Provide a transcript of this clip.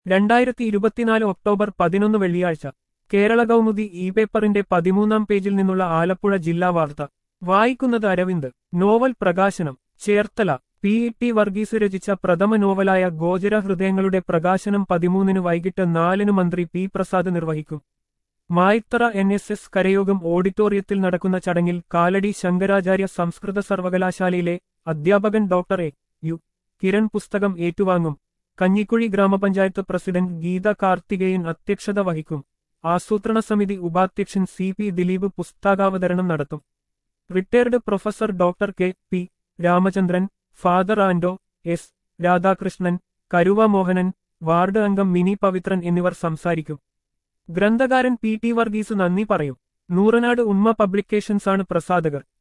രണ്ടായിരത്തി ഇരുപത്തിനാല് ഒക്ടോബർ പതിനൊന്ന് വെള്ളിയാഴ്ച കേരള കൗമുദി ഇ പേപ്പറിന്റെ പതിമൂന്നാം പേജിൽ നിന്നുള്ള ആലപ്പുഴ ജില്ലാ വാർത്ത വായിക്കുന്നത് അരവിന്ദ് നോവൽ പ്രകാശനം Cherthala P E T Varghese രചിച്ച പ്രഥമ നോവലായ ഗോചര ഹൃദയങ്ങളുടെ പ്രകാശനം പതിമൂന്നിന് വൈകിട്ട് നാലിന് മന്ത്രി പി പ്രസാദ് നിർവഹിക്കും മായിത്തറ എൻ എസ് എസ് കരയോഗം ഓഡിറ്റോറിയത്തിൽ നടക്കുന്ന ചടങ്ങിൽ കാലടി ശങ്കരാചാര്യ സംസ്കൃത സർവകലാശാലയിലെ അധ്യാപകൻ ഡോക്ടർ എ യു കിരൺ പുസ്തകം ഏറ്റുവാങ്ങും കഞ്ഞിക്കുഴി ഗ്രാമപഞ്ചായത്ത് പ്രസിഡന്റ് ഗീത കാർത്തികേയൻ അധ്യക്ഷത വഹിക്കും ആസൂത്രണ സമിതി ഉപാധ്യക്ഷൻ സി പി ദിലീപ് പുസ്തകാവതരണം നടത്തും retired professor doctor K P Ramachandran father Ando S Radhakrishnan Karuva Mohanan ward അംഗം മിനി പവിത്രൻ എന്നിവർ സംസാരിക്കും ഗ്രന്ഥകാരൻ പി ടി വർഗീസ് നന്ദി പറയും നൂറനാട് ഉമ്മ പബ്ലിക്കേഷൻസാണ് പ്രസാധകർ